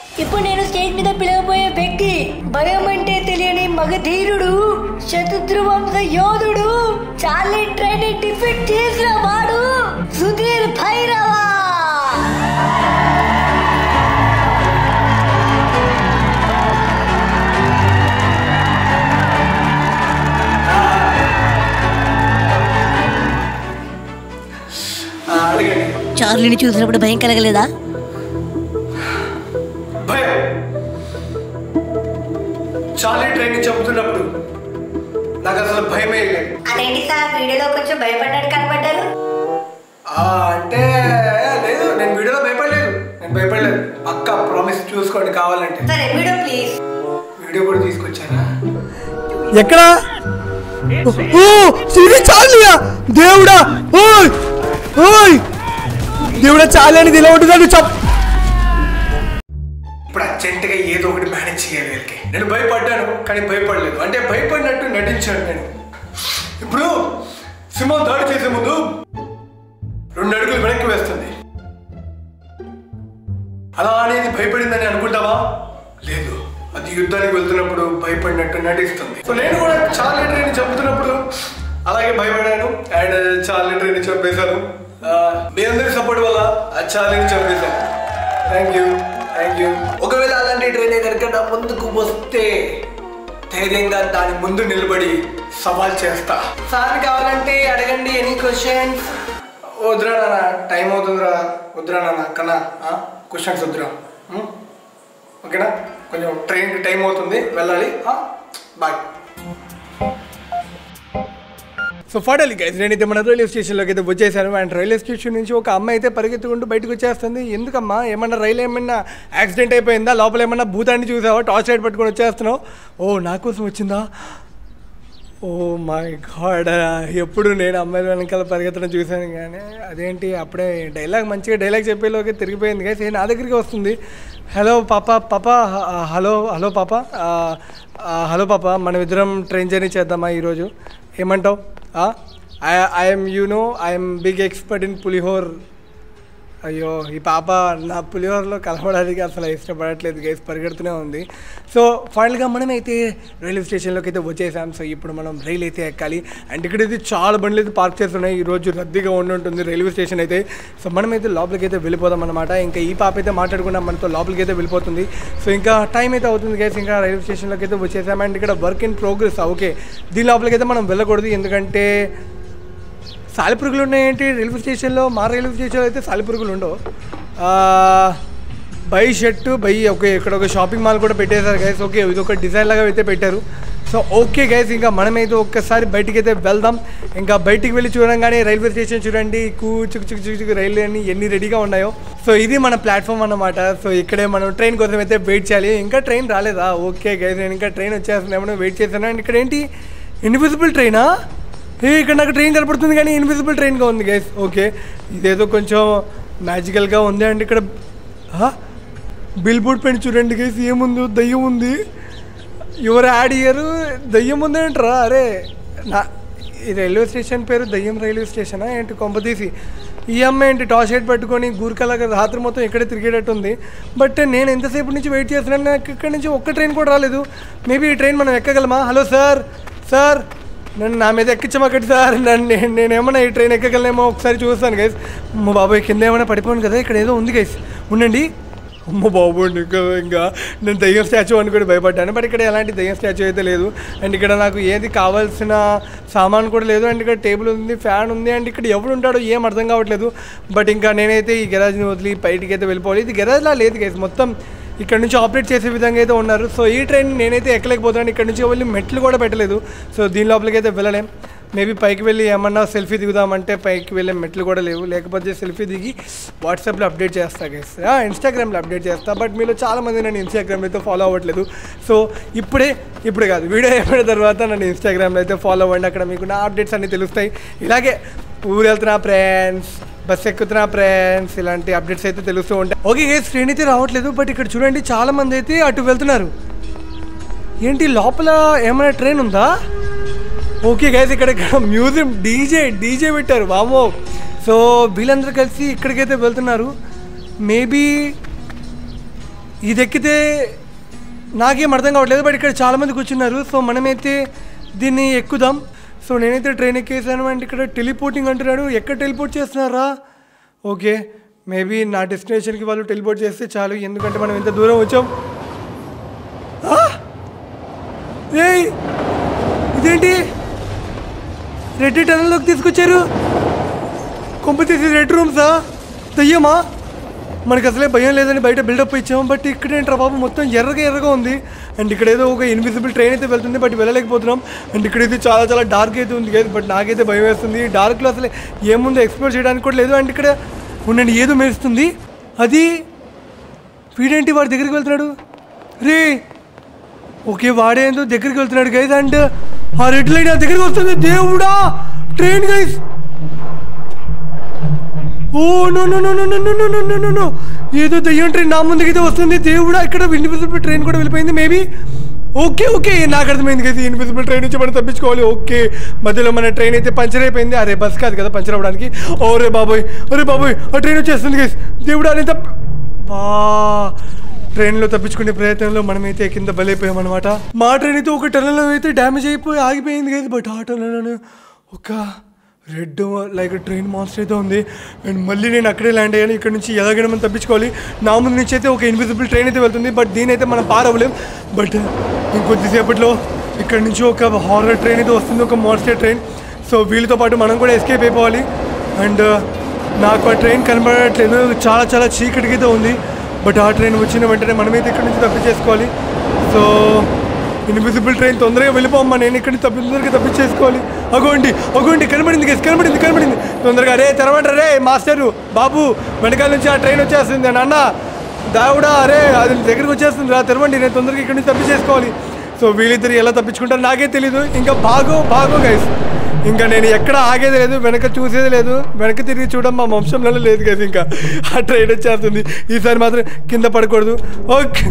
ఇప్పుడు నేను స్టేజ్ మీద పిలవబోయే వ్యక్తి భయం అంటే తెలియని మగధీరుడు శతద్రువంశ యోధుడు చార్లీ ట్రైన్ డిఫెక్ట్ చేసిన వాడు సుధీర్ భైరవా ఆ, అడగండి చార్లీని చూసినప్పుడు భయం కలగలేదా భయం చాలీ ట్రైన్ చెబుతున్నప్పుడు నాకు అసలు భయమే లేదు అదేంటి సార్ వీడియోలో కొంచెం భయపడ్డాడు కనబడ్డారు ఆ, అంటే లేదు నేను వీడియోలో భయపడలేదు నేను భయపడలేదు పక్క ప్రామిస్ చూసుకోండి కావాలంటే సరే వీడియో ప్లీజ్ వీడియో కూడా తీసుకొచ్చారా ఎక్కడ ఓ సిరి చాలియా దేవుడా ఓయ్ ఓయ్ దేవుడా చాలి అని ఇలా ఉంటుంది చెప్ ఇప్పుడు అర్జెంటుగా ఏదో ఒకటి మేనేజ్ చేయాలి వీళ్ళకి నేను భయపడ్డాను కానీ భయపడలేదు అంటే భయపడినట్టు నటించాను నేను ఇప్పుడు సింహం దాడి చేసే ముందు రెండు అడుగులు వెనక్కి వేస్తుంది అలా అనేది భయపడిందని అనుకుంటావా లేదు అది యుద్ధానికి వెళ్తున్నప్పుడు భయపడినట్టు నటిస్తుంది సో నేను కూడా చాలా ట్రైన్ చంపుతున్నప్పుడు అలాగే భయపడాను అండ్ చాలా ట్రైన్ చంపేశాను ఆ, మీ అందరి సపోర్ట్ వల్ల ఆ చాలీని చంపేశాను థ్యాంక్ యూ థ్యాంక్ యూ ఒకవేళ అలాంటి ట్రైన్ కనుక నా ముందుకు వస్తే ధైర్యంగా దాని ముందు నిలబడి సవాల్ చేస్తా సార్ కావాలంటే అడగండి ఎనీ క్వశ్చన్స్ వద్దురా నాన్న టైం అవుతుందిరా వద్దురా నాన్న కన్నా క్వశ్చన్స్ వద్దురా ఉం? ఓకేనా కొంచెం ట్రైన్కి టైం అవుతుంది వెళ్ళాలి బాయ్ సో ఫైనల్లీ గైస్ నేనైతే మన రైల్వే స్టేషన్లోకి అయితే వచ్చేసాను అండ్ రైల్వే స్టేషన్ నుంచి ఒక అమ్మాయి అయితే పరిగెత్తుకుంటూ బయటకు వచ్చేస్తుంది ఎందుకమ్మా ఏమన్నా రైలు ఏమన్నా యాక్సిడెంట్ అయిపోయిందా లోపల ఏమన్నా భూతాన్ని చూసావా టార్చ్ లైట్ పట్టుకొని వచ్చేస్తున్నావు ఓ నా కోసం వచ్చిందా ఓ మై గాడ్ ఎప్పుడు నేను అమ్మాయిల వెనకాల పరిగెత్తడం చూశాను కానీ అదేంటి అప్పుడే డైలాగ్ మంచిగా డైలాగ్ చెప్పేలోకి తిరిగిపోయింది కానీ నా దగ్గరికి వస్తుంది హలో పాప పాప హలో హలో పాప ఆ, ఆ, హలో పాప మనం ఇద్దరం ట్రైన్ జర్నీ చేద్దామా ఈరోజు ఏమంటావు I'm you know I'm big expert in pulihora అయ్యో ఈ పాప నా పులిహోరలో కలవడానికి అసలు ఇష్టపడట్లేదు గైస్ పరిగెడుతూనే ఉంది సో ఫైనల్గా మనం అయితే రైల్వే స్టేషన్లోకి అయితే వచ్చేసాం సో ఇప్పుడు మనం రైలు అయితే ఎక్కాలి అండ్ ఇక్కడ అయితే చాలా బండ్లు అయితే పార్క్ చేస్తున్నాయి ఈ రోజు రద్దీగా ఉండి ఉంటుంది రైల్వే స్టేషన్ అయితే సో మనం అయితే లోపలికి అయితే వెళ్ళిపోదాం అనమాట ఇంకా ఈ పాప అయితే మాట్లాడుకున్నాం మనతో లోపలికి అయితే వెళ్ళిపోతుంది సో ఇంకా టైం అయితే అవుతుంది గైస్ ఇంకా రైల్వే స్టేషన్లోకి అయితే వచ్చేసాం అండ్ ఇక్కడ వర్క్ ఇన్ ప్రోగ్రెస్ ఓకే దీని లోపలికి అయితే మనం వెళ్ళకూడదు ఎందుకంటే సాలిపురుగులు ఉన్నాయేంటి రైల్వే స్టేషన్లో మా రైల్వే స్టేషన్లో అయితే సాలిపురుగులు ఉండవు ఆ, బై షర్టు బై ఓకే ఇక్కడ ఒక షాపింగ్ మాల్ కూడా పెట్టేశారు గైస్ ఓకే ఇది ఒక డిజైన్ లాగా అయితే పెట్టారు సో ఓకే గైస్ ఇంకా మనమైతే ఒక్కసారి బయటికి అయితే వెళ్దాం ఇంకా బయటికి వెళ్ళి చూడంగానే రైల్వే స్టేషన్ చూడండి కూ చుక్ చుక్ చుక్ చుక్ రైలు అన్ని ఎన్ని రెడీగా ఉన్నాయో సో ఇది మన ప్లాట్ఫామ్ అన్నమాట సో ఇక్కడే మనం ట్రైన్ కోసం అయితే వెయిట్ చేయాలి ఇంకా ట్రైన్ రాలేదా ఓకే గైస్ నేను ఇంకా ట్రైన్ వచ్చేస్తుందేమో వెయిట్ చేశాను అండ్ ఇక్కడ ఏంటి ఇన్విజిబుల్ ట్రైనా ఏ ఇక్కడ నాకు ట్రైన్ కనపడుతుంది కానీ ఇన్విజిబుల్ ట్రైన్గా ఉంది గైస్ ఓకే ఇదేదో కొంచెం మ్యాజికల్గా ఉంది అండ్ ఇక్కడ బిల్ బోర్డ్ పైన చూడండి గైస్ ఏముంది దయ్యం ఉంది ఎవరు యాడ్ ఇయ్యరు దయ్యం ఉందేంట్రా అరే నా ఈ రైల్వే స్టేషన్ పేరు దయ్యం రైల్వే స్టేషనా ఏంటి కొంపతీసి ఈ అమ్మాయి ఏంటి టాస్ హెడ్ పట్టుకొని గూరికలాగా రాత్రి మొత్తం ఇక్కడే తిరిగేటట్టు ఉంది బట్ నేను ఎంతసేపు నుంచి వెయిట్ చేస్తున్నాను నాకు ఇక్కడ నుంచి ఒక్క ట్రైన్ కూడా రాలేదు మేబీ ఈ ట్రైన్ మనం ఎక్కగలమా హలో సార్ సార్ నన్ను నా మీద ఎక్కించమాకండి సార్ నన్ను నేను నేనేమన్నా ఈ ట్రైన్ ఎక్కగలనేమో ఒకసారి చూస్తాను గైస్ అమ్మ బాబాయ్ కింద ఏమైనా పడిపోను కదా ఇక్కడ ఏదో ఉంది గైస్ ఉండండి అమ్మ బాబు ఇంకా ఇంకా నేను దయ్యం స్టాచ్యూ అనుకుని భయపడ్డాను బట్ ఇక్కడ ఎలాంటి దయ్యం స్టాచ్యూ అయితే లేదు అండ్ ఇక్కడ నాకు ఏది కావాల్సిన సామాన్ కూడా లేదు అండ్ ఇక్కడ టేబుల్ ఉంది ఫ్యాన్ ఉంది అండ్ ఇక్కడ ఎవడు ఉంటాడో ఏం అర్థం కావట్లేదు బట్ ఇంకా నేనైతే ఈ గెరాజ్ని వదిలి బయటికి అయితే వెళ్ళిపోవాలి ఇది గెరాజ్లా లేదు గైస్ మొత్తం ఇక్కడ నుంచి ఆపరేట్ చేసే విధంగా అయితే ఉన్నారు సో ఈ ట్రైన్ నేనైతే ఎక్కలేకపోతున్నాను ఇక్కడ నుంచి వెళ్ళి మెట్లు కూడా పెట్టలేదు సో దీని లోపలికి అయితే వెళ్ళలేం మేబీ పైకి వెళ్ళి ఏమన్నా సెల్ఫీ దిగుదామంటే పైకి వెళ్ళే మెట్లు కూడా లేవు లేకపోతే సెల్ఫీ దిగి వాట్సాప్లో అప్డేట్ చేస్తా గైస్ ఇన్స్టాగ్రామ్లో అప్డేట్ చేస్తా బట్ మీలో చాలామంది నన్ను ఇన్స్టాగ్రామ్లో అయితే ఫాలో అవ్వట్లేదు సో ఇప్పుడే ఇప్పుడు కాదు వీడియో అయిపోయిన తర్వాత నన్ను ఇన్స్టాగ్రామ్లో అయితే ఫాలో అవ్వండి అక్కడ మీకు నా అప్డేట్స్ అన్నీ తెలుస్తాయి ఇలాగే ఊరు వెళ్తున్నా ఫ్రెండ్స్ బస్ ఎక్కుతున్నా ఫ్రెండ్స్ ఇలాంటి అప్డేట్స్ అయితే తెలుస్తూ ఉంటాయి ఓకే గైస్ ట్రైన్ అయితే రావట్లేదు బట్ ఇక్కడ చూడండి చాలా మంది అయితే అటు వెళ్తున్నారు ఏంటి లోపల ఏమైనా ట్రైన్ ఉందా ఓకే గైస్ ఇక్కడ ఇక్కడ మ్యూజియం డీజే డీజే పెట్టారు వామో సో వీళ్ళందరూ కలిసి ఇక్కడికైతే వెళ్తున్నారు మేబీ ఇది ఎక్కితే నాకేం అర్థం కావట్లేదు బట్ ఇక్కడ చాలా మంది కూర్చున్నారు సో మనమైతే దీన్ని ఎక్కుదాం సో నేనైతే ట్రైన్ ఎక్కేసాను అండ్ ఇక్కడ టెలిపోర్టింగ్ అంటున్నాడు ఎక్కడ టెలిపోర్ట్ చేస్తున్నారా ఓకే మేబీ నా డెస్టినేషన్కి వాళ్ళు టెలిపోర్ట్ చేస్తే చాలు ఎందుకంటే మనం ఇంత దూరం వచ్చాం ఆ! ఏయ్ ఇదేంటి రెడ్ టనల్లోకి తీసుకొచ్చారు కొంప తీసి రెడ్ రూమ్సా దయ్యమా మనకు అసలే భయం లేదని బయట బిల్డప్ ఇచ్చాము బట్ ఇక్కడ ఏంట్రా బాబు మొత్తం ఎర్రగా ఎర్రగా ఉంది అండ్ ఇక్కడ ఏదో ఒక ఇన్విజిబుల్ ట్రైన్ అయితే వెళ్తుంది బట్ వెళ్ళలేకపోతున్నాం అండ్ ఇక్కడ అయితే చాలా చాలా డార్క్ అయితే ఉంది కదా బట్ నాకైతే భయం వేస్తుంది డార్క్లో అసలు ఏముందో ఎక్స్ప్లోర్ చేయడానికి కూడా లేదు అండ్ ఇక్కడ ఉండండి ఏదో మెరుస్తుంది అది వీడేంటి వాడి దగ్గరికి వెళ్తున్నాడు రే ఓకే వాడేందో దగ్గరికి వెళ్తున్నాడు గైస్ అండ్ ఆ రెడ్ లైన్ ఆ దగ్గరికి వస్తుంది దేవుడా train guys oh no no no no no no no no no no no ఏదో దయ్యం ట్రైన్ నా ముందుకైతే వస్తుంది దేవుడా ఇక్కడ ఇన్విజిబుల్ ట్రైన్ కూడా వెళ్ళిపోయింది మేబీ ఓకే ఓకే నాకు అర్థమైంది కదా ఇన్విజిబుల్ ట్రైన్ నుంచి మనం తప్పించుకోవాలి ఓకే మధ్యలో మన ట్రైన్ అయితే పంచర్ అయిపోయింది అరే బస్ కాదు కదా పంచర్ అవ్వడానికి ఓరే బాబోయ్ ఒరే బాబోయ్ ఆ ట్రైన్ వచ్చేస్తుంది గైస్ దేవుడా నేను తప్ప బా ట్రైన్లో తప్పించుకునే ప్రయత్నంలో మనమైతే కింద బలైపోయామన్నమాట మా ట్రైన్ అయితే ఒక టనల్లో అయితే డ్యామేజ్ అయిపోయి ఆగిపోయింది కదా బట్ ఆ టనల్లోనే ఒక రెడ్ లైక్ ట్రైన్ మాన్స్టర్ అయితే ఉంది అండ్ మళ్ళీ నేను అక్కడే ల్యాండ్ అయ్యాను ఇక్కడ నుంచి ఎలాగైనా మనం తప్పించుకోవాలి నా ముందు నుంచి అయితే ఒక ఇన్విజిబుల్ ట్రైన్ అయితే వెళ్తుంది బట్ దీని అయితే మనం పారవ్వలేం బట్ ఇంకొద్దిసేపట్లో ఇక్కడ నుంచి ఒక హారర్ ట్రైన్ అయితే వస్తుంది ఒక మాన్స్టర్ ట్రైన్ సో వీళ్ళతో పాటు మనం కూడా ఎస్కేప్ అయిపోవాలి అండ్ నాకు ఆ ట్రైన్ కనబడట్లేదు చాలా చాలా చీకటిగా అయితే ఉంది బట్ ఆ ట్రైన్ వచ్చిన వెంటనే మనమైతే ఇక్కడ నుంచి తప్పించేసుకోవాలి సో ఇన్విజిబుల్ ట్రైన్ తొందరగా వెళ్ళిపోమ్మా నేను ఇక్కడ నుంచి తప్పి తొందరగా తప్పించేసుకోవాలి అగోండి అగోండి కనబడింది గెస్ కనబడింది కనబడింది తొందరగా రే తెరవండి రే మాస్టరు బాబు వెనకాల నుంచి ఆ ట్రైన్ వచ్చేస్తుంది నాన్న దావుడా అరే అది దగ్గరికి వచ్చేస్తుంది రా తెరవండి నేను తొందరగా ఇక్కడ నుంచి తప్పించేసుకోవాలి సో వీళ్ళిద్దరు ఎలా తప్పించుకుంటారు నాకే తెలీదు ఇంకా బాగో బాగో గైస్ ఇంకా నేను ఎక్కడ ఆగేది లేదు వెనక చూసేది లేదు వెనక తిరిగి చూడడం మా వంశంలో లేదు కదా ఇంకా ఆ ట్రైన్ వచ్చేస్తుంది ఈసారి మాత్రం కింద పడకూడదు ఓకే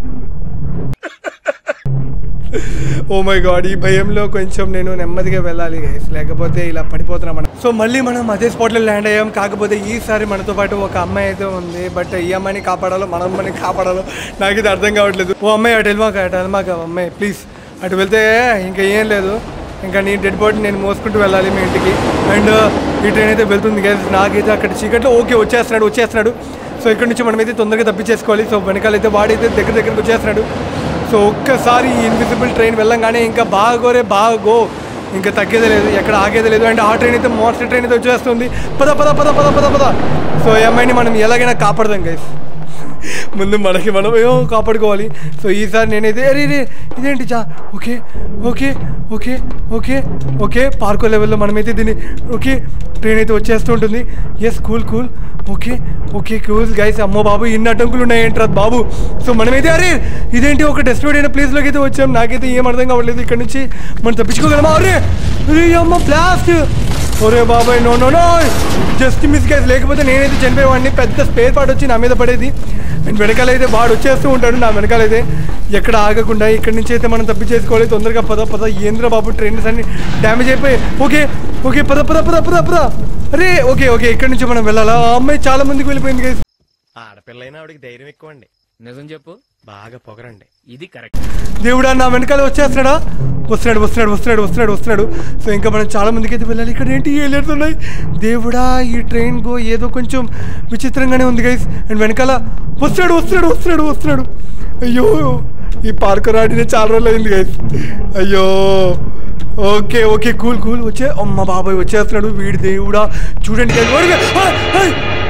ఓ మై గాడ్ ఈ భయంలో కొంచెం నేను నెమ్మదిగా వెళ్ళాలి guys. లేకపోతే ఇలా పడిపోతున్నాం మనం సో మళ్ళీ మనం అదే స్పాట్లో ల్యాండ్ అయ్యాం కాకపోతే ఈసారి మనతో పాటు ఒక అమ్మాయి అయితే ఉంది బట్ ఈ అమ్మాయిని కాపాడాలో మన అమ్మాయిని కాపాడాలో నాకు ఇది అర్థం కావట్లేదు ఓ అమ్మాయి అటు వెళ్ళమాక అటు వెళ్ళమాక అమ్మాయి ప్లీజ్ అటు వెళ్తే ఇంకా ఏం లేదు ఇంకా నీ డెడ్ బాడీ నేను మోసుకుంటూ వెళ్ళాలి మీ ఇంటికి అండ్ ఈ ట్రైన్ అయితే వెళ్తుంది గైస్ నాకైతే అక్కడ చీకట్లో ఓకే వచ్చేస్తున్నాడు వచ్చేస్తున్నాడు సో ఇక్కడ నుంచి మనమైతే తొందరగా తప్పించేసుకోవాలి సో వెనకాలైతే వాడైతే దగ్గర దగ్గరకు వచ్చేస్తున్నాడు సో ఒక్కసారి ఈ ఇన్విజిబుల్ ట్రైన్ వెళ్ళంగానే ఇంకా బాగోరే బాగో ఇంకా తగ్గేదే లేదు ఎక్కడ ఆగేదే లేదు అండ్ ఆ ట్రైన్ అయితే మోస్టర్ ట్రైన్ అయితే వచ్చేస్తుంది పద పద పద పద పద పద సో ఈ అమ్మాయిని మనం ఎలాగైనా కాపాడదాం గైస్ ముందు మనకి మనం ఏమో కాపాడుకోవాలి సో ఈసారి నేనైతే అరే రే ఇదేంటి చా okay okay okay okay okay parkour లెవెల్లో మనమైతే దీన్ని ఓకే ట్రైన్ అయితే వచ్చేస్తూ ఉంటుంది yes cool cool okay okay cool guys అమ్మో బాబు ఇన్ని అడ్డంకులు ఉన్నాయంటారా బాబు సో మనమైతే అరే ఇదేంటి ఒక డెస్టినేట్ అయిన ప్లేస్లోకి అయితే వచ్చాం నాకైతే ఏం అర్థం కావట్లేదు ఇక్కడ నుంచి మనం తప్పించుకోగలమా అరే అరే అమ్మ బ్లాస్ట్ ఒరే బాబాయ్ no no no just miss guys లేకపోతే నేనైతే చనిపోయేవాడిని పెద్ద స్పేర్ పార్ట్ వచ్చి నా మీద పడేది అండ్ వెనకాలైతే వాడు వచ్చేస్తూ ఉంటాడు నా వెనకాలైతే ఎక్కడ ఆగకుండా ఇక్కడ నుంచి అయితే మనం తప్పించేసుకోవాలి తొందరగా పద పద ఏంద్ర బాబు ట్రైన్స్ అన్ని డ్యామేజ్ అయిపోయి ఓకే ఓకే పద పద పద పద పద అరే ఓకే ఓకే ఇక్కడ నుంచి మనం వెళ్ళాలా ఆ అమ్మాయి చాలా మందికి వెళ్ళిపోయింది గైస్ ఆడపిల్లైనా ఆవిడకి ధైర్యం ఎక్కువ అండి నిజం చెప్పు బాగా పొగరండి ఇది కరెక్ట్ దేవుడా నా వెనకాల వచ్చేస్తున్నాడా వస్తున్నాడు వస్తున్నాడు వస్తున్నాడు వస్తున్నాడు వస్తున్నాడు సో ఇంకా మనం చాలా మందికి అయితే వెళ్ళాలి ఇక్కడ ఏంటి ఏలియర్స్ ఉన్నాయి దేవుడా ఈ ట్రైన్ గో ఏదో కొంచెం విచిత్రంగానే ఉంది గైస్ అండ్ వెనకాల వస్తున్నాడు వస్తున్నాడు వస్తున్నాడు వస్తున్నాడు అయ్యో ఈ పార్కు రాడినే చాలా రోజులు అయింది గైస్ అయ్యో ఓకే ఓకే కూల్ కూల్ వచ్చే అమ్మ బాబాయ్ వచ్చేస్తున్నాడు వీడి దేవుడా చూడండి guys. ఓడిగా. ఆ, ఆ.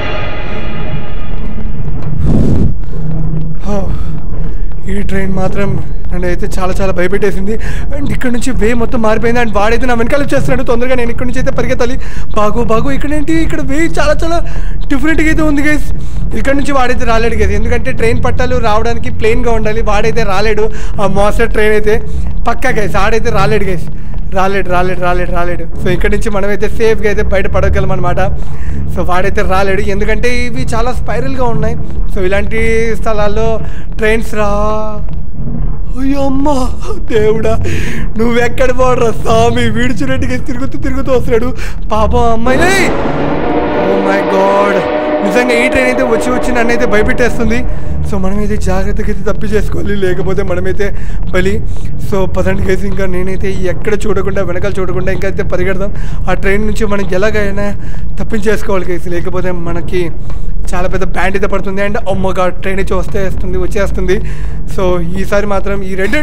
ఓ, ఈ ట్రైన్ మాత్రం నన్ను అయితే చాలా చాలా భయపెట్టేసింది అండ్ ఇక్కడ నుంచి వే మొత్తం మారిపోయింది అండ్ వాడైతే నా వెనకాల వచ్చేస్తున్నాడు తొందరగా నేను ఇక్కడ నుంచి అయితే పరిగెత్తాలి బాగు బాగు ఇక్కడ ఏంటి ఇక్కడ వే చాలా చాలా డిఫరెంట్గా అయితే ఉంది గైస్ ఇక్కడ నుంచి వాడైతే రాలేడు కదా ఎందుకంటే ట్రైన్ పట్టాలు రావడానికి ప్లెయిన్గా ఉండాలి వాడైతే రాలేడు ఆ మోస్టర్ ట్రైన్ అయితే పక్కా గైస్ ఆడైతే రాలేడు గైస్ రాలేడు రాలేడు రాలేడు రాలేడు సో ఇక్కడ నుంచి మనమైతే సేఫ్గా అయితే బయట పడగలం అనమాట సో వాడైతే రాలేడు ఎందుకంటే ఇవి చాలా స్పైరల్గా ఉన్నాయి సో ఇలాంటి స్థలాల్లో ట్రైన్స్ రా అయ్యో అమ్మా దేవుడా నువ్వెక్కడ పోడరా స్వామి వీడిచినట్టుగా తిరుగుతూ తిరుగుతూ వస్తున్నాడు పాపం అమ్మాయి ఓ మై గాడ్ నిజంగా ఈ ట్రైన్ అయితే వచ్చి వచ్చి నన్ను అయితే భయపెట్టేస్తుంది సో మనమైతే జాగ్రత్తగా అయితే తప్పి చేసుకోవాలి లేకపోతే మనమైతే బలి సో పదండి గైస్ ఇంకా నేనైతే ఎక్కడ చూడకుండా వెనకాల చూడకుండా ఇంకా అయితే పరిగెడదాం ఆ ట్రైన్ నుంచి మనం ఎలాగైనా తప్పించేసుకోవాలి గైస్ లేకపోతే మనకి చాలా పెద్ద బ్యాండ్ అయితే పడుతుంది అండ్ అమ్మగా ట్రైన్ అయితే వస్తేస్తుంది వచ్చేస్తుంది సో ఈసారి మాత్రం ఈ రెడ్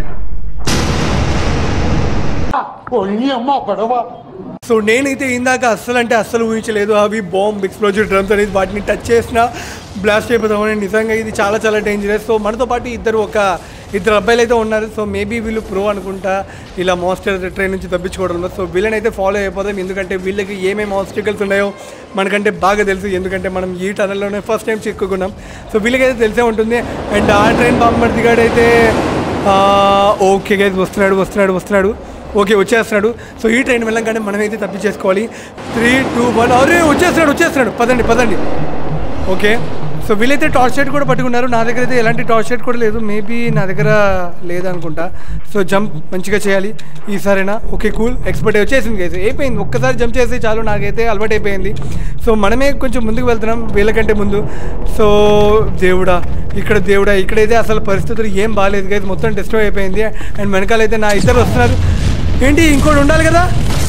సో నేనైతే ఇందాక అస్సలు అంటే అస్సలు ఊహించలేదు అవి బాంబ్ ఎక్స్ప్లోజివ్ డ్రమ్స్ అనేది వాటిని టచ్ చేసిన బ్లాస్ట్ అయిపోతామని నిజంగా ఇది చాలా చాలా డేంజరస్ సో మనతో పాటు ఇద్దరు ఒక ఇద్దరు అబ్బాయిలు అయితే ఉన్నారు సో మేబీ వీళ్ళు ప్రో అనుకుంటా ఇలా మాస్టర్ ట్రైన్ నుంచి తప్పించుకోవడంలో సో వీళ్ళని అయితే ఫాలో అయిపోతాం ఎందుకంటే వీళ్ళకి ఏమేమి ఆబ్స్టికల్స్ ఉన్నాయో మనకంటే బాగా తెలుసు ఎందుకంటే మనం ఈ టనల్లోనే ఫస్ట్ టైం చిక్కుకున్నాం సో వీళ్ళకైతే తెలిసే ఉంటుంది అండ్ ఆ ట్రైన్ బాంబర్ దిగాడైతే ఓకే గైజ్ వస్తున్నాడు వస్తున్నాడు వస్తున్నాడు ఓకే వచ్చేస్తున్నాడు సో ఈ ట్రైన్ వెళ్ళంగానే మనమైతే తప్పించేసుకోవాలి త్రీ టూ వన్ అరే వచ్చేస్తున్నాడు వచ్చేస్తున్నాడు పదండి పదండి ఓకే సో వీళ్ళైతే టార్చ్ లైట్ కూడా పట్టుకున్నారు నా దగ్గర అయితే ఎలాంటి టార్చ్ లైట్ కూడా లేదు మేబీ నా దగ్గర లేదనుకుంటా సో జంప్ మంచిగా చేయాలి ఈసారైనా ఓకే కూల్ ఎక్స్పర్ట్ వచ్చేసింది అయితే అయిపోయింది ఒక్కసారి జంప్ చేస్తే చాలు నాకైతే అలవాటు అయిపోయింది సో మనమే కొంచెం ముందుకు వెళ్తున్నాం వీళ్ళకంటే ముందు సో దేవుడా ఇక్కడ దేవుడా ఇక్కడైతే అసలు పరిస్థితులు ఏం బాగాలేదు గైస్ మొత్తం డిస్ట్రాయ్ అయిపోయింది అండ్ వెనకాలైతే నా ఇద్దరు వస్తున్నారు ఏంటి ఇంకోటి ఉండాలి కదా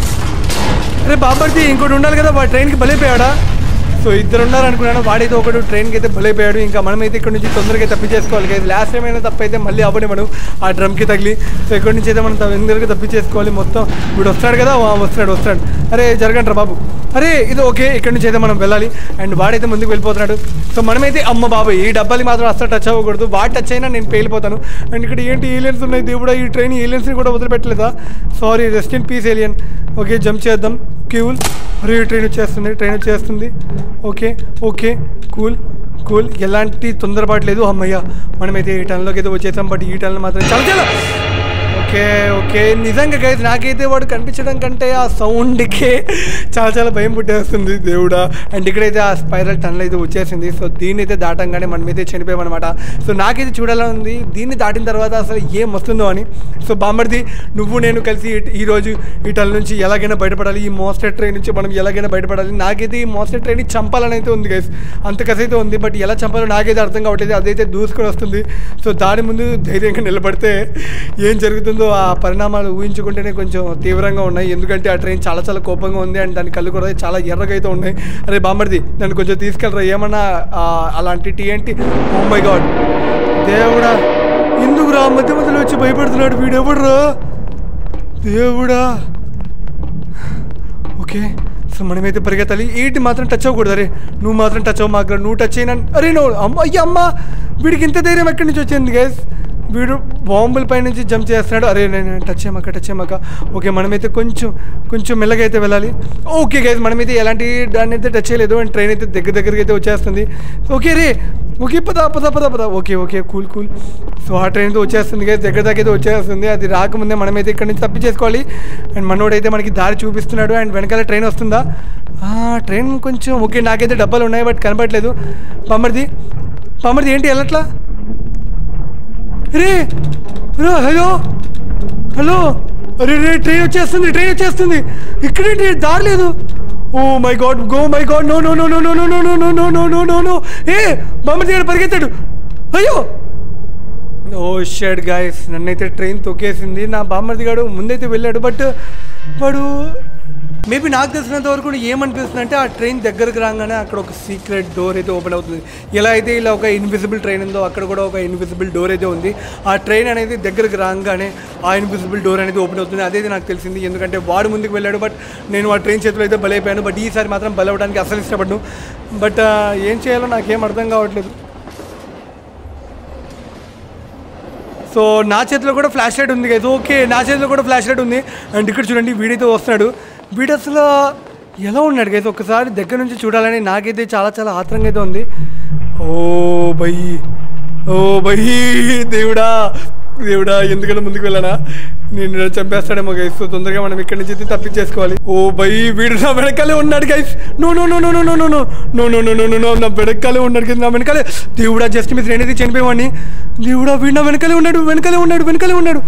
అరే బాబర్ది ఇంకోటి ఉండాలి కదా వాడు ట్రైన్కి బలైపోయాడా సో ఇద్దరు ఉన్నారు అనుకున్నాను వాడైతే ఒకడు ట్రైన్కి అయితే బలైపోయాడు ఇంకా మనమైతే ఇక్కడ నుంచి తొందరగా తప్పించేసుకోవాలి కదా లాస్ట్ టైం అయినా తప్పైతే మళ్ళీ అవ్వని మనం ఆ డ్రమ్కి తగిలి సో ఇక్కడ నుంచి అయితే మనం తొందరగా తప్పించేసుకోవాలి మొత్తం ఇప్పుడు వస్తాడు కదా వా- వస్తాడు వస్తాడు అరే జరగంటారా బాబు అరే ఇది ఓకే ఇక్కడ నుంచి అయితే మనం వెళ్ళాలి అండ్ వాడైతే ముందుకు వెళ్ళిపోతున్నాడు సో మనమైతే అమ్మ బాబు ఈ డబ్బాలు మాత్రం అస్సలు టచ్ అవ్వకూడదు వాడు టచ్ అయినా నేను పేలిపోతాను అండ్ ఇక్కడ ఏంటి ఏలియన్స్ ఉన్నాయి దేవుడా ఈ ట్రైన్ ఏలియన్స్ని కూడా వదిలిపెట్టలేదా sorry rest in peace alien okay jump చేద్దాం క్యూల్ అరే ట్రైన్ వచ్చేస్తుంది ట్రైన్ వచ్చేస్తుంది ఓకే ఓకే కూల్ కూల్ ఎలాంటి తొందరపాటు లేదు అమ్మయ్య మనమైతే ఈ టన్లోకి అయితే వచ్చేసాం బట్ ఈ టన్లో మాత్రం చాలా చాలా ఓకే ఓకే నిజంగా గైజ్ నాకైతే వాడు కనిపించడం కంటే ఆ సౌండ్కే చాలా చాలా భయం పుట్టేస్తుంది దేవుడా అండ్ ఇక్కడైతే ఆ స్పైరల్ టన్నల్ అయితే వచ్చేసింది సో దీన్ని అయితే దాటంగానే మనమైతే చనిపోయామన్నమాట సో నాకైతే చూడాలని ఉంది దీన్ని దాటిన తర్వాత అసలు ఏం వస్తుందో అని సో బామ్మర్ది నువ్వు నేను కలిసి ఈ- ఈరోజు ఈ టన్ నుంచి ఎలాగైనా బయటపడాలి ఈ మోస్టర్ ట్రైన్ నుంచి మనం ఎలాగైనా బయటపడాలి నాకైతే ఈ మోస్టర్ ట్రైన్ చంపాలని అయితే ఉంది గైస్ అంత కసి అయితే ఉంది బట్ ఎలా చంపాలో నాకైతే అర్థం కావట్లేదు అదైతే దూసుకొని వస్తుంది సో దాని ముందు ధైర్యంగా నిలబడితే ఏం జరుగుతుందో ఆ పరిణామాలు ఊహించుకుంటేనే కొంచెం తీవ్రంగా ఉన్నాయి ఎందుకంటే ఆ ట్రైన్ చాలా చాలా కోపంగా ఉంది అండ్ దాని కళ్ళు కూడా చాలా ఎర్రగా అయితే ఉన్నాయి అరే బామ్మర్ది నన్ను కొంచెం తీసుకెళ్ళరా ఏమన్నా ఆ, అలాంటి టీఎన్టీ ఓ మై గాడ్ దేవుడా ఎందుకు రా మధ్య మధ్యలో వచ్చి భయపడుతున్నాడు వీడెవడురా దేవుడా ఓకే సో మనమైతే పరిగెత్తాలి ఏంటి మాత్రం టచ్ అవ్వకూడదు అరే నువ్వు మాత్రం టచ్ అవ్వ మాకు నువ్వు టచ్ అయినా అరే నువ్వు అమ్మ అయ్య అమ్మ వీడికి ఇంత ధైర్యం ఎక్కడి నుంచి వచ్చింది గైస్ వీడు బాంబుల పై నుంచి జంప్ చేస్తున్నాడు అరే నేను టచ్ చేయమాక టచ్ చేయమాక ఓకే మనమైతే కొంచెం కొంచెం మెల్లగా అయితే వెళ్ళాలి ఓకే గైస్ మనమైతే ఎలాంటి దాన్ని అయితే టచ్ చేయలేదు అండ్ ట్రైన్ అయితే దగ్గర దగ్గరికి అయితే వచ్చేస్తుంది ఓకే రే ఓకే పద పద పద పద okay okay cool cool so ఆ ట్రైన్తో వచ్చేస్తుంది గైస్ దగ్గర దగ్గర అయితే వచ్చేస్తుంది అది రాకముందే మనమైతే ఇక్కడ నుంచి తప్పించేసుకోవాలి అండ్ మనోడైతే మనకి దారి చూపిస్తున్నాడు అండ్ వెనకాల ట్రైన్ వస్తుందా ఆ, ట్రైన్ కొంచెం ఓకే నాకైతే డబ్బాలు ఉన్నాయి బట్ కనపడలేదు పమ్మడిది పమ్మడిది ఏంటి వెళ్ళట్లా రే రే హలో హలో అరే రే ట్రైన్ వచ్చేస్తుంది ట్రైన్ వచ్చేస్తుంది ఇక్కడేంటి దారి లేదు oh my god go my god no no no no no no no no no no no no no ఏ బామ్మది గారు పరిగెత్తాడు అయ్యో ఓ షెడ్ గాయస్ నన్నైతే ట్రైన్ తొక్కేసింది నా బామ్మర్ది గాడు ముందైతే వెళ్ళాడు బట్ వాడు మేబీ నాకు తెలిసినంత వరకు ఏమనిపిస్తుంది అంటే ఆ ట్రైన్ దగ్గరకు రాగానే అక్కడ ఒక సీక్రెట్ డోర్ అయితే ఓపెన్ అవుతుంది ఎలా అయితే ఇలా ఒక ఇన్విజిబుల్ ట్రైన్ ఉందో అక్కడ కూడా ఒక ఇన్విజిబుల్ డోర్ అయితే ఉంది ఆ ట్రైన్ అనేది దగ్గరకు రాగానే ఆ ఇన్విజిబుల్ డోర్ అనేది ఓపెన్ అవుతుంది అదైతే నాకు తెలిసింది ఎందుకంటే వాడు ముందుకు వెళ్ళాడు బట్ నేను ఆ ట్రైన్ చేతిలో అయితే బలైపోయాను బట్ ఈసారి మాత్రం బలవడానికి అసలు ఇష్టపడ్ను బట్ ఏం చేయాలో నాకేం అర్థం కావట్లేదు సో నా చేతిలో కూడా ఫ్లాష్ లైట్ ఉంది కదా ఓకే నా చేతిలో కూడా ఫ్లాష్ లైట్ ఉంది అండ్ ఇక్కడ చూడండి వీడైతే వస్తున్నాడు వీడు అసలు ఎలా ఉన్నాడు కదా ఒకసారి దగ్గర నుంచి చూడాలని నాకైతే చాలా చాలా ఆత్రంగా అయితే ఉంది ఓ బయ్యి ఓ బయ్యి దేవుడా దేవుడా ఎందుకన్నా ముందుకు వెళ్ళానా నేను చంపేస్తాడేమో గైస్ సో తొందరగా మనం ఇక్కడి నుంచి అయితే తప్పించేసుకోవాలి ఓ బై వీడు నా వెనకాలే ఉన్నాడు guys no no no no no no no no no no no no no no నా వెనకాలే ఉన్నాడు కదా నా వెనకాలే దేవుడా జస్ట్ మిస్ నేనైతే చనిపోయేవాడిని దేవుడా వీడు నా వెనకాలే ఉన్నాడు వెనకాలే ఉన్నాడు వెనకాలే ఉన్నాడు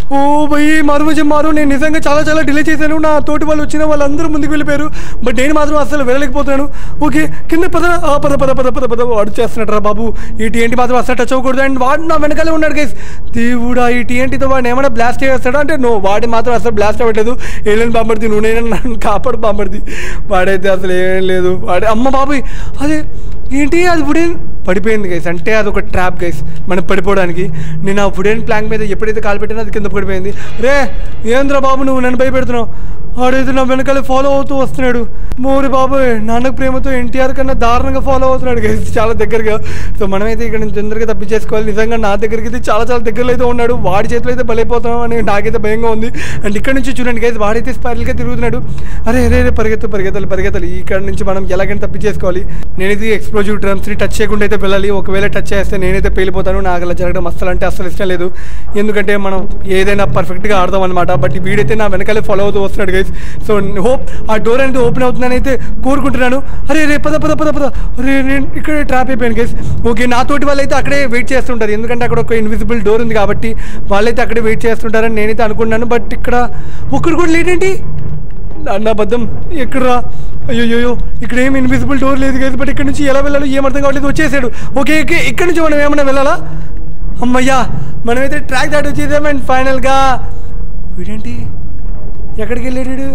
ఓ భయ్ మారు మధ్య మారు నేను నిజంగా చాలా చాలా డిలే చేశాను నా తోటి వాళ్ళు వచ్చిన వాళ్ళందరూ ముందుకు వెళ్ళిపోయారు బట్ నేను మాత్రం అసలు వెళ్ళలేకపోతున్నాను ఓకే కింద పద ఆ, పద పద పద పద పద వాడు చేస్తున్నాడు రా బాబు ఈ టీఎన్టీ మాత్రం అసలు టచ్ అవ్వకూడదు అండ్ వాడు నా వెనకాలే ఉన్నాడు గైస్ దేవుడా ఈ టీఎన్టీతో వాడిని ఏమైనా బ్లాస్ట్ చేస్తాడా అంటే నో వాడి మాత్రం అసలు బ్లాస్ట్ అవ్వట్లేదు ఏలేని బాంబడిది నువ్వు నేను నన్ను కాపాడు బాంబడిది వాడైతే అసలు ఏం లేదు వాడే అమ్మ బాబు అదే ఏంటి అది వుడెన్ పడిపోయింది గైస్ అంటే అది ఒక ట్రాప్ గైస్ మనం పడిపోవడానికి నేను ఆ వుడెన్ ప్లాంక్ మీద ఎప్పుడైతే కాలు పెట్టినా అది కింద పడిపోయింది రే ఏంద్రా బాబు నువ్వు నన్ను భయపెడుతున్నావు వాడైతే నా వెనకాల ఫాలో అవుతూ వస్తున్నాడు మోరి బాబు నాన్నకు ప్రేమతో ఎన్టీఆర్ కన్నా దారుణంగా ఫాలో అవుతున్నాడు గైస్ చాలా దగ్గరగా సో మనమైతే ఇక్కడ నుంచి తొందరగా తప్పించేసుకోవాలి నిజంగా నా దగ్గరికి అయితే చాలా చాలా దగ్గరలో అయితే ఉన్నాడు వాడి చేతిలో అయితే బలైపోతాం అని నాకైతే భయంగా ఉంది అండ్ ఇక్కడ నుంచి చూడండి గైస్ వాడైతే స్పైరల్గా తిరుగుతున్నాడు అరే అరే అరే పరిగెత్తు పరిగెత్తాలి పరిగెత్తాలి ఇక్కడ నుంచి మనం ఎలాగైనా తప్పించేసుకోవాలి నేనైతే ఎక్స్ప్లోజివ్ డ్రమ్స్ని టచ్ చేయకుండా అయితే వెళ్ళాలి ఒకవేళ టచ్ చేస్తే నేనైతే పేలిపోతాను నాకు అలా జరగడం అస్సలు అంటే అస్సలు ఇష్టం లేదు ఎందుకంటే మనం ఏదైనా పర్ఫెక్ట్గా ఆడదాం అనమాట బట్ వీడైతే నా వెనకాలే ఫాలో అవుతూ వస్తున్నాడు గైస్ సో హోప్ ఆ డోర్ అనేది ఓపెన్ అవుతుందని అయితే కోరుకుంటున్నాను అరే రే పద పద పద పద అరే నేను ఇక్కడ ట్రాప్ అయిపోయాను గైస్ ఓకే నాతోటి వాళ్ళైతే అక్కడే వెయిట్ చేస్తుంటారు ఎందుకంటే అక్కడ ఒక ఇన్విజిబుల్ డోర్ ఉంది కాబట్టి వాళ్ళైతే అక్కడే వెయిట్ చేస్తుంటారని నేనైతే అనుకున్నాను బట్ ఇక్కడ ఒక్కడు కూడా లేటేంటి అన్న అబద్ధం ఎక్కడరా అయ్యో ఇక్కడ ఏం ఇన్విజిబుల్ డోర్ లేదు కదా బట్ ఇక్కడ నుంచి ఎలా వెళ్ళాలో ఏం అర్థం కావట్లేదు వచ్చేసాడు ఓకే ఓకే ఇక్కడ నుంచి మనం ఏమన్నా వెళ్ళాలా అమ్మయ్యా మనమైతే ట్రాక్ దాటి వచ్చేసాం అండ్ ఫైనల్గా వీడేంటి ఎక్కడికి వెళ్ళాడు వీడు?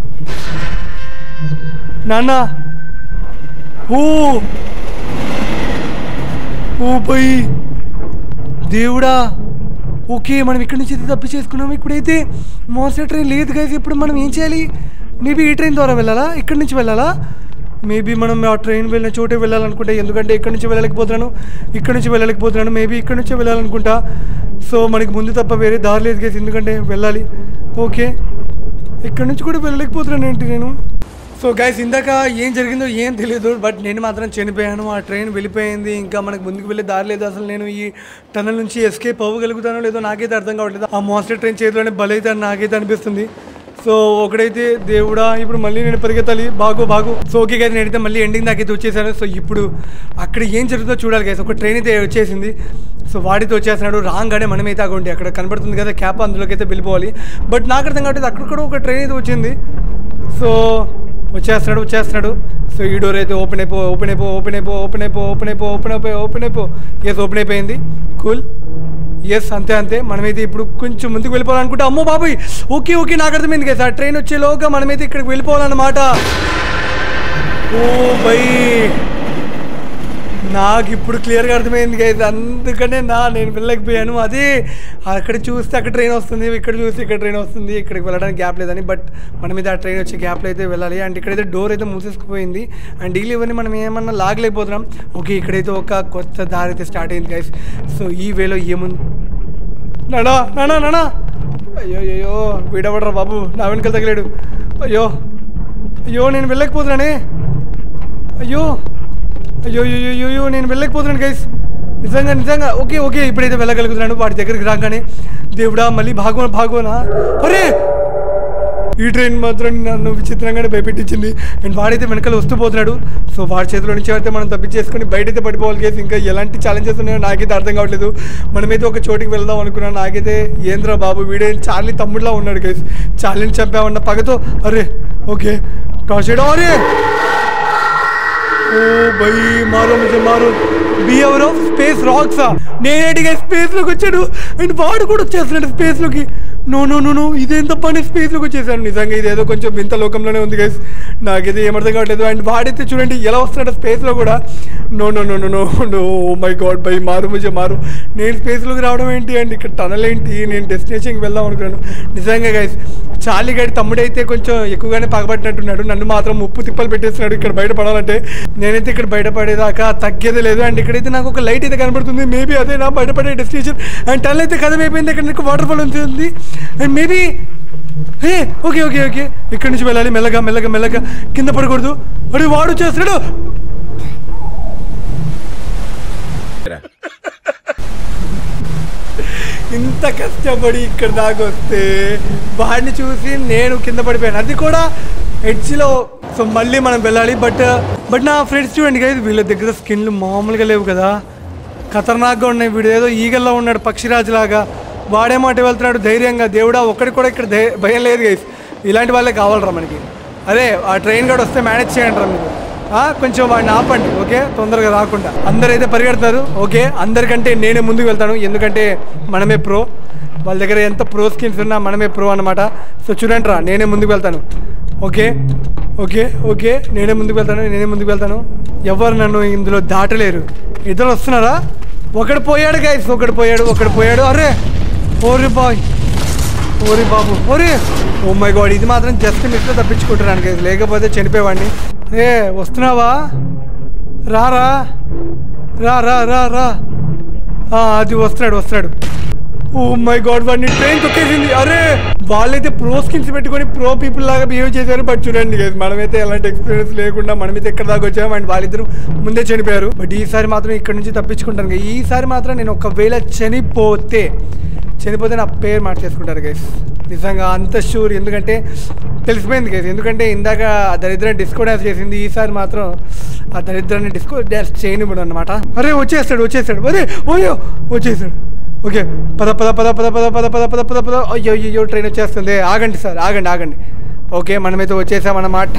నాన్న ఓ ఓ పై దేవుడా ఓకే మనం ఇక్కడి నుంచి అయితే తప్పి చేసుకున్నాం ఇప్పుడైతే మోసే ట్రైన్ లేదు కదా ఇప్పుడు మనం ఏం చేయాలి మేబీ ఈ ట్రైన్ ద్వారా వెళ్ళాలా ఇక్కడి నుంచి వెళ్ళాలా మేబీ మనం ఆ ట్రైన్ వెళ్ళిన చోటే వెళ్ళాలనుకుంటే ఎందుకంటే ఇక్కడి నుంచి వెళ్ళలేకపోతున్నాను ఇక్కడి నుంచి వెళ్ళలేకపోతున్నాను మేబీ ఇక్కడి నుంచే వెళ్ళాలనుకుంటా సో మనకి ముందు తప్ప వేరే దారి లేదు కదా ఎందుకంటే వెళ్ళాలి ఓకే ఇక్కడి నుంచి కూడా వెళ్ళలేకపోతున్నాను ఏంటి నేను సో గైస్ ఇందాక ఏం జరిగిందో ఏం తెలియదు బట్ నేను మాత్రం చనిపోయాను ఆ ట్రైన్ వెళ్ళిపోయింది ఇంకా మనకు ముందుకు వెళ్ళే దారి లేదు అసలు నేను ఈ టనల్ నుంచి ఎస్కేప్ అవ్వగలుగుతానో లేదో నాకైతే అర్థం కావట్లేదు ఆ మోస్టర్ ట్రైన్ చేతిలోనే బలైతే అని నాకైతే అనిపిస్తుంది సో ఒకడైతే దేవుడా ఇప్పుడు మళ్ళీ నేను పరిగెత్తాలి బాగు బాగు సో ఓకే గైస్ నేనైతే మళ్ళీ ఎండింగ్ దాకైతే వచ్చేసాను సో ఇప్పుడు అక్కడ ఏం జరుగుతుందో చూడాలి గైస్ ఒక ట్రైన్ అయితే వచ్చేసింది సో వాడితో వచ్చేస్తున్నాడు రాగానే మనమైతే అక్కడ అక్కడ కనబడుతుంది కదా క్యాప్ అందులోకి అయితే వెళ్ళిపోవాలి బట్ నాకు అర్థం కావట్లేదు అక్కడ కూడా ఒక ట్రైన్ అయితే వచ్చింది సో వచ్చేస్తున్నాడు వచ్చేస్తున్నాడు సో ఈ డోర్ అయితే ఓపెన్ అయిపో ఓపెన్ అయిపో ఓపెన్ అయిపో ఓపెన్ అయిపో ఓపెన్ అయిపో ఓపెన్ అయిపో ఓపెన్ అయిపో ఎస్ ఓపెన్ అయిపోయింది కూల్ ఎస్ అంతే అంతే మనమైతే ఇప్పుడు కొంచెం ముందుకు వెళ్ళిపోవాలనుకుంటే అమ్మో బాబాయ్ ఓకే ఓకే నాకు అర్థమైంది కదా సార్ ట్రైన్ వచ్చేలోగా మనమైతే ఇక్కడికి వెళ్ళిపోవాలన్నమాట ఓ బై నాకు ఇప్పుడు క్లియర్గా అర్థమైంది కదా అందుకనే నా నేను వెళ్ళలేకపోయాను అదే అక్కడ చూస్తే అక్కడ ట్రైన్ వస్తుంది ఇక్కడ చూస్తే ఇక్కడ ట్రైన్ వస్తుంది ఇక్కడికి వెళ్ళడానికి గ్యాప్ లేదని బట్ మన మీద ఆ ట్రైన్ వచ్చే గ్యాప్లో అయితే వెళ్ళాలి అండ్ ఇక్కడైతే డోర్ అయితే మూసేసుకుపోయింది అండ్ డీల్ ఇవన్నీ మనం ఏమన్నా లాగలేకపోతున్నాం ఓకే ఇక్కడైతే ఒక కొత్త దారి అయితే స్టార్ట్ అయింది గైస్ సో ఈ వేలో ఏముంది నానా నానా నానా అయ్యో అయ్యో వీడవడరా బాబు నా వెనకాల తగిలాడు అయ్యో అయ్యో నేను వెళ్ళకపోతున్నానే అయ్యో అయ్యో అయ్యో అయ్యో అయ్యో నేను వెళ్ళకపోతున్నాను గైస్ నిజంగా నిజంగా ఓకే ఓకే ఇప్పుడైతే వెళ్ళగలుగుతున్నాను వాడి దగ్గరికి రాగానే దేవుడా మళ్ళీ భాగవ భాగవనా అరే ఈ ట్రైన్ మాత్రం నన్ను విచిత్రంగానే భయపెట్టించింది అండ్ వాడైతే వెనకాల వస్తూ పోతున్నాడు సో వాడి చేతిలో నుంచి అయితే మనం తప్పించేసుకొని బయటైతే పడిపోవాలి కేసు ఇంకా ఎలాంటి ఛాలెంజెస్ ఉన్నాయో నాకైతే అర్థం కావట్లేదు మనమైతే ఒక చోటికి వెళ్దాం అనుకున్నాను నాకైతే ఏంద్రా బాబు వీడే చార్లీ తమ్ముడులా ఉన్నాడు కేసు చార్లీని చంపామన్న పగతో అరే ఓకే టాస్ అరే ఓ బై మారో ముझे మారో బి ఎవరో స్పేస్ రాక్సా నేనేటిగా స్పేస్ లోకి వచ్చాడు అండ్ వాడు కూడా వచ్చేస్తున్నాడు స్పేస్ లోకి నో నో నో నో ఇదేం తప్ప నేను స్పేస్ లోకి వచ్చేసాను నిజంగా ఇదేదో కొంచెం వింత లోకంలోనే ఉంది గైస్ నాకైతే ఏమర్థం కావట్లేదు అండ్ వాడైతే చూడండి ఎలా వస్తున్నాడు స్పేస్ లో కూడా no no no no no no my god బై మారు ముझे మారు నేను స్పేస్ లోకి రావడం ఏంటి అండ్ ఇక్కడ టనల్ ఏంటి నేను డెస్టినేషన్కి వెళ్దాం అనుకున్నాను నిజంగా గైస్ చార్లీ గడి తమ్ముడైతే కొంచెం ఎక్కువగానే పగబట్టినట్టున్నాడు నన్ను మాత్రం ముప్పు తిప్పలు పెట్టేస్తున్నాడు ఇక్కడ బయట పడాలంటే నేనైతే ఇక్కడ బయటపడేదాకా తగ్గేది లేదు అండ్ ఇక్కడైతే నాకు ఒక లైట్ అయితే కనబడుతుంది మేబీ అదే నా బయటపడే డెస్టినేషన్ అండ్ టల్ అయితే కథం అయిపోయింది ఇక్కడ నాకు వాటర్ ఫాల్ ఉంది and maybe hey okay okay okay ఇక్కడి నుంచి వెళ్ళాలి మెల్లగా మెల్లగా మెల్లగా కింద పడకూడదు అరే వాడు చేస్తున్నాడు ఇంత కష్టపడి ఇక్కడ దాకా వస్తే వాడిని చూసి నేను కింద పడిపోయాను అది కూడా ఎడ్జ్లో సో మళ్ళీ మనం వెళ్ళాలి బట్ బట్ నా ఫ్రెండ్స్ చూడండి కదా వీళ్ళ దగ్గర స్కిన్లు మామూలుగా లేవు కదా ఖతర్నాక్గా ఉన్నాయి వీడు ఏదో ఈగల్లో ఉన్నాడు పక్షిరాజులాగా వాడేమో అటు వెళ్తున్నాడు ధైర్యంగా దేవుడా ఒక్కడికి కూడా ఇక్కడ ధై- భయం లేదు గైస్ ఇలాంటి వాళ్ళే కావాలరా మనకి అదే ఆ ట్రైన్ కూడా వస్తే మేనేజ్ చేయండి రా మీరు ఆ, కొంచెం వాడిని ఆపండి ఓకే తొందరగా రాకుండా అందరైతే పరిగెడతారు ఓకే అందరికంటే నేనే ముందుకు వెళ్తాను ఎందుకంటే మనమే ప్రో వాళ్ళ దగ్గర ఎంత ప్రో స్కిన్స్ ఉన్నా మనమే ప్రో అనమాట సో చూడండి రా నేనే ముందుకు వెళ్తాను ఓకే ఓకే ఓకే నేనే ముందుకు వెళ్తాను నేనే ముందుకు వెళ్తాను ఎవరు నన్ను ఇందులో దాటలేరు ఇద్దరు వస్తున్నారా ఒకడు పోయాడు గైస్ ఒకడు పోయాడు ఒకడు పోయాడు అరే ఓరే బాయ్ ఓరి బాబు ఓరే ఓ మై గాడ్ ఇది మాత్రం జస్ట్ మిస్లో తప్పించుకుంటున్నాను గైస్ లేకపోతే చనిపోయేవాడిని ఏ వస్తున్నావా రారా రా రా రా రా ఆ, అది వస్తున్నాడు వస్తున్నాడు ఓ మై గాడ్ వాడిని ట్రైన్ తొక్కేసింది అరే వాళ్ళైతే ప్రో స్కిన్స్ పెట్టుకొని ప్రో పీపుల్ లాగా బిహేవ్ చేశారు బట్ చూడండి guys, మనమైతే ఎలాంటి ఎక్స్పీరియన్స్ లేకుండా మనమైతే ఎక్కడ దాకా వచ్చాము అండ్ వాళ్ళిద్దరు ముందే చనిపోయారు బట్ ఈసారి మాత్రం ఇక్కడ నుంచి తప్పించుకుంటాను guys. ఈసారి మాత్రం నేను ఒకవేళ చనిపోతే చనిపోతే నా పేరు మార్చేసుకుంటారు గైస్ నిజంగా అంత షూర్ ఎందుకంటే తెలిసిపోయింది గైస్ ఎందుకంటే ఇందాక ఆ దరిద్రాన్ని డిస్కో డ్యాన్స్ చేసింది ఈసారి మాత్రం ఆ దరిద్రాన్ని డిస్కో డ్యాన్స్ చేయనివ్వడు అనమాట అరే వచ్చేస్తాడు వచ్చేస్తాడు అరే ఓయో వచ్చేసాడు ఓకే పద పద పద పద పద పద పద పద పద పద అయ్యో అయ్యో ట్రైన్ వచ్చేస్తుంది ఆగండి సార్ ఆగండి ఆగండి ఓకే మనమైతే వచ్చేసామన్నమాట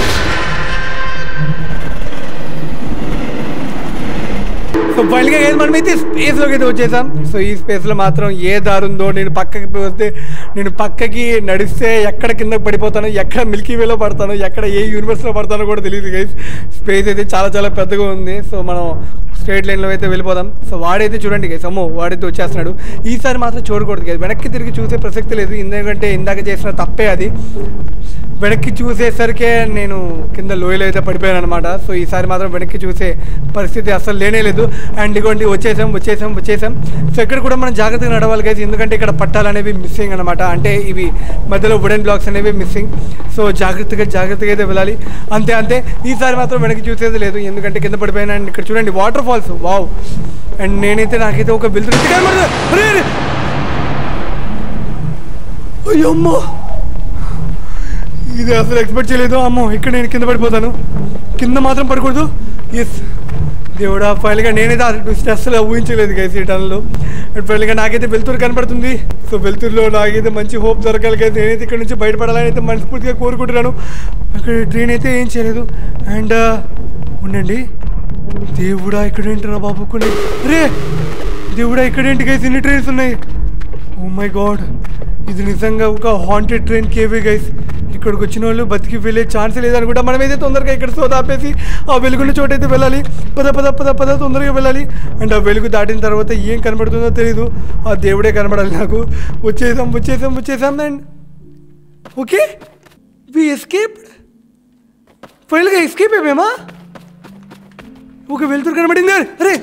సో ఫైనల్గా ఏది మనమైతే స్పేస్లోకి అయితే వచ్చేసాం సో ఈ స్పేస్లో మాత్రం ఏ దారి ఉందో నేను పక్కకి వస్తే నేను పక్కకి నడిస్తే ఎక్కడ కింద పడిపోతాను ఎక్కడ మిల్కీ వేలో పడతాను ఎక్కడ ఏ యూనివర్స్లో పడతానో కూడా తెలియదు గైస్ స్పేస్ అయితే చాలా చాలా పెద్దగా ఉంది సో మనం స్ట్రైట్ లైన్లో అయితే వెళ్ళిపోదాం సో వాడైతే చూడండి గైస్ అమ్మో వాడైతే వచ్చేస్తున్నాడు ఈసారి మాత్రం చూడకూడదు గైస్ వెనక్కి తిరిగి చూసే ప్రసక్తి లేదు ఎందుకంటే ఇందాక చేసిన తప్పే అది వెనక్కి చూసేసరికే నేను కింద లోయలో అయితే పడిపోయాను అనమాట సో ఈసారి మాత్రం వెనక్కి చూసే పరిస్థితి అసలు లేనే లేదు అండ్ ఇగోండి వచ్చేసాం వచ్చేసాం వచ్చేసాం సో ఇక్కడ కూడా మనం జాగ్రత్తగా నడవాలి కదా ఎందుకంటే ఇక్కడ పట్టాలు అనేవి మిస్సింగ్ అనమాట అంటే ఇవి మధ్యలో వుడెన్ బ్లాక్స్ అనేవి మిస్సింగ్ సో జాగ్రత్తగా జాగ్రత్తగా అయితే వెళ్ళాలి అంతే అంతే ఈసారి మాత్రం వెనక్కి చూసేది లేదు ఎందుకంటే కింద పడిపోయాను అండ్ ఇక్కడ చూడండి వాటర్ ఫాల్స్ వావ్ అండ్ నేనైతే నాకైతే ఒక వెళ్తురు అయ్యో అమ్మో ఇది అసలు ఎక్స్పెక్ట్ చేయలేదు అమ్మో ఇక్కడ నేను కింద పడిపోతాను కింద మాత్రం పడకూడదు ఎస్ దేవుడా ఫైనల్గా నేనైతే ఆ ట్విస్ట్ అసలు ఊహించలేదు గైస్ ఈ టన్లో అండ్ ఫైనల్గా నాకైతే వెలుతురు కనపడుతుంది సో వెలుతురులో నాకైతే మంచి హోప్ దొరకాలి గైస్ నేనైతే ఇక్కడ నుంచి బయటపడాలని అయితే మనస్ఫూర్తిగా కోరుకుంటున్నాను అక్కడ ట్రైన్ అయితే ఏం చేయలేదు అండ్ ఉండండి దేవుడా ఇక్కడ ఏంటరా బాబు కొన్ని రే దేవుడా ఇక్కడ ఏంటి గైస్ ఇన్ని ట్రైన్స్ ఉన్నాయి ఓ మై గాడ్ ఇది నిజంగా ఒక హాంటెడ్ ట్రైన్ కేవే గైస్ ఇక్కడికి వచ్చిన వాళ్ళు బతికి వెళ్ళే ఛాన్స్ లేదనుకుంటా మనమైతే తొందరగా ఇక్కడ సోదా ఆపేసి ఆ వెలుగున్న చోటైతే వెళ్ళాలి పద పద పద పద తొందరగా వెళ్ళాలి అండ్ ఆ వెలుగు దాటిన తర్వాత ఏం కనబడుతుందో తెలీదు ఆ దేవుడే కనబడాలి నాకు వచ్చేసాం వచ్చేసాం వచ్చేసాం అండ్ ఓకే వి ఎస్కేప్ ఫైనల్గా ఎస్కేప్ అయిపోయామా ఒక వెలుతురు కనబడింది అరే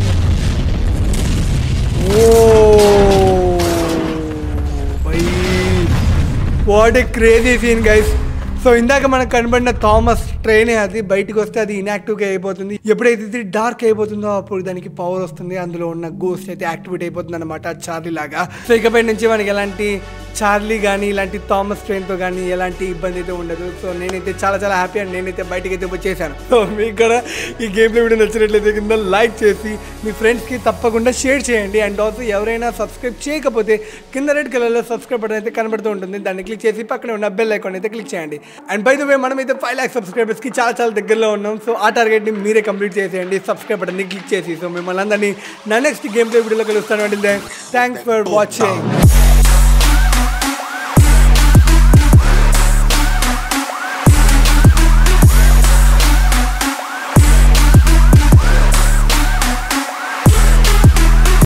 what a crazy scene guys so ఇందాక మనకు కనబడిన థామస్ ట్రైన్ అది బయటకు వస్తే అది ఇన్యాక్టివ్గా అయిపోతుంది ఎప్పుడైతే ఇది డార్క్ అయిపోతుందో అప్పుడు దానికి పవర్ వస్తుంది అందులో ఉన్న గోస్ట్ అయితే యాక్టివేట్ అయిపోతుంది అనమాట చార్లీ లాగా సో ఇకపై నుంచి మనకి ఎలాంటి చార్లీ కానీ ఇలాంటి థామస్ ట్రైన్తో కానీ ఎలాంటి ఇబ్బంది అయితే ఉండదు సో నేనైతే చాలా చాలా హ్యాపీ అండ్ నేనైతే బయటకి అయితే వచ్చేసాను సో మీకు కూడా ఈ గేమ్లో వీడియో నచ్చినట్లయితే కింద లైక్ చేసి మీ ఫ్రెండ్స్కి తప్పకుండా షేర్ చేయండి అండ్ ఆల్సో ఎవరైనా సబ్స్క్రైబ్ చేయకపోతే కింద రెడ్ కలర్లో సబ్స్క్రైబ్ బటన్ అయితే కనబడుతూ ఉంటుంది దాన్ని క్లిక్ చేసి పక్కన ఉన్న బెల్ ఐకాన్ అయితే క్లిక్ చేయండి అండ్ బై ద వే మనం అయితే ఫైవ్ ల్యాక్ సబ్స్క్రైబర్స్కి చాలా చాలా దగ్గరలో ఉన్నాం సో ఆ టార్గెట్ని మీరే కంప్లీట్ చేసేయండి సబ్స్క్రైబ్ బటన్ని క్లిక్ చేసి సో మిమ్మల్ని అందరినీ నా నెక్స్ట్ గేమ్ ప్లే వీడియోలో కలుస్తాను అంటే థ్యాంక్స్ ఫర్ వాచింగ్